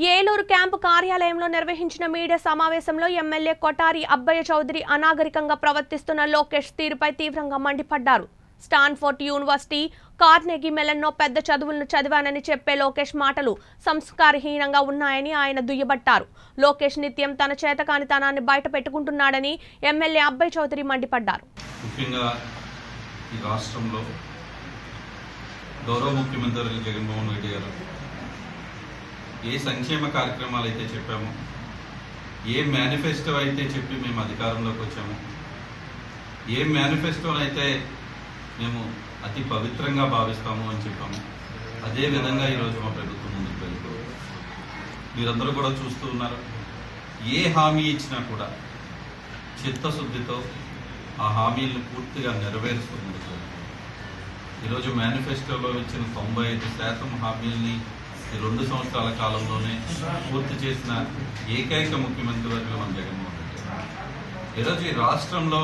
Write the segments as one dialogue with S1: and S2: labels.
S1: Eluru camp కార్యాలయంలో నిర్వహించిన మీడియా సమావేశంలో ఎమ్మెల్యే కొటారి అబ్బయ్య చౌదరి అనాగరికంగా ప్రవర్తిస్తున్న లోకేష్ తీరుపై తీవ్రంగా మండిపడ్డారు స్టాన్ఫోర్డ్ యూనివర్సిటీ కార్నెగీ మెలన్నో పెద్ద చదువులను చదివానని చెప్పే లోకేష్ మాటలు సంస్కారహీనంగా ఉన్నాయని ఆయన దుయ్యబట్టారు లోకేష్ నిత్యం తన చేతకానితనాన్ని బయట పెట్టుకుంటున్నాడని ఎమ్మెల్యే అబ్బయ్య చౌదరి మండిపడ్డారు
S2: ముఖ్యంగా ఈ రాష్ట్రంలో గౌరవ ముఖ్యమంత్రి జగన్మోహన్ రెడ్డి గారు ఏ సంక్షేమ కార్యక్రమాలు అయితే చెప్పామో ఏ మేనిఫెస్టో అయితే చెప్పి మేము అధికారంలోకి వచ్చామో ఏ మేనిఫెస్టోని అయితే మేము అతి పవిత్రంగా భావిస్తాము అని చెప్పాము అదే విధంగా ఈరోజు మా ప్రభుత్వం ముందుకు వెళ్తూ మీరందరూ కూడా చూస్తూ ఉన్నారు ఏ హామీ ఇచ్చినా కూడా చిత్తశుద్ధితో ఆ హామీలను పూర్తిగా నెరవేరుస్తూ ముందుకు వెళ్తాం. ఈరోజు మేనిఫెస్టోలో ఇచ్చిన తొంభై ఐదు శాతం హామీల్ని ఈ రెండు సంవత్సరాల కాలంలోనే పూర్తి చేసిన ఏకైక ముఖ్యమంత్రి వర్గం మన జగన్మోహన్ రెడ్డి గారు. ఈరోజు ఈ రాష్ట్రంలో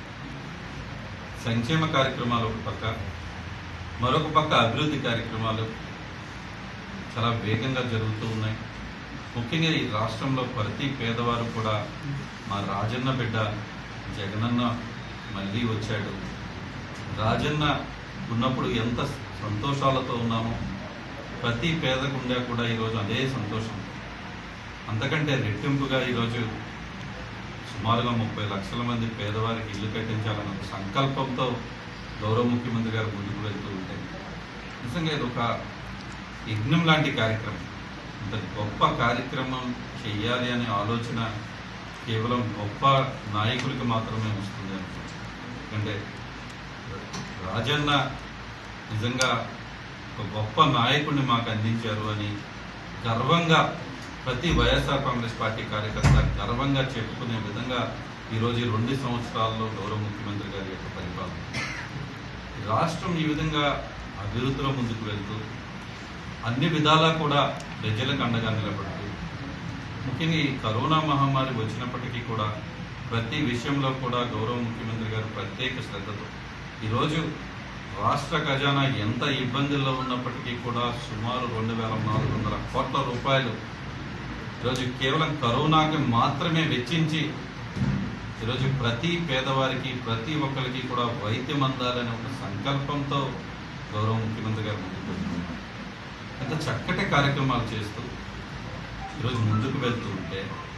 S2: సంక్షేమ కార్యక్రమాలు ఒక పక్క మరొక పక్క అభివృద్ధి కార్యక్రమాలు చాలా వేగంగా జరుగుతూ ఉన్నాయి ముఖ్యంగా ఈ రాష్ట్రంలో ప్రతి పేదవారు కూడా మా రాజన్న బిడ్డ జగనన్న మళ్ళీ వచ్చాడు రాజన్న ఉన్నప్పుడు ఎంత సంతోషాలతో ఉన్నామో ప్రతి పేద గుండె కూడా ఈరోజు అదే సంతోషం అంతకంటే రెట్టింపుగా ఈరోజు సుమారుగా ముప్పై లక్షల మంది పేదవారికి ఇల్లు కట్టించాలన్న ఒక సంకల్పంతో గౌరవ ముఖ్యమంత్రి గారు ముందుకు వెళ్తూ ఉంటే నిజంగా ఇది ఒక యజ్ఞం లాంటి కార్యక్రమం ఇంత గొప్ప కార్యక్రమం చెయ్యాలి అనే ఆలోచన కేవలం గొప్ప నాయకులకి మాత్రమే వస్తుంది అనుకుంటున్నాను ఎందుకంటే రాజన్న నిజంగా ఒక గొప్ప నాయకుడిని మాకు అందించారు అని గర్వంగా ప్రతి వైఎస్ఆర్ కాంగ్రెస్ పార్టీ కార్యకర్త గర్వంగా చెప్పుకునే విధంగా ఈరోజు ఈ రెండు సంవత్సరాల్లో గౌరవ ముఖ్యమంత్రి గారి యొక్క పరిపాలన ఈ రాష్ట్రం ఈ విధంగా అభివృద్ధిలో ముందుకు వెళ్తూ అన్ని విధాలా కూడా ప్రజలకు అండగా నిలబడుతూ ముఖ్యంగా ఈ కరోనా మహమ్మారి వచ్చినప్పటికీ కూడా ప్రతి విషయంలో కూడా గౌరవ ముఖ్యమంత్రి గారు ప్రత్యేక శ్రద్ధతో ఈరోజు రాష్ట్ర ఖజానా ఎంత ఇబ్బందుల్లో ఉన్నప్పటికీ కూడా సుమారు రెండు వేల నాలుగు వందల కోట్ల రూపాయలు ఈరోజు కేవలం కరోనాకి మాత్రమే వెచ్చించి ఈరోజు ప్రతి పేదవారికి ప్రతి ఒక్కరికి కూడా వైద్యం అందాలనే ఒక సంకల్పంతో గౌరవ ముఖ్యమంత్రి గారు ముందుకు వెళ్తున్నారు ఎంత చక్కటి కార్యక్రమాలు చేస్తూ ఈరోజు ముందుకు వెళ్తూ ఉంటే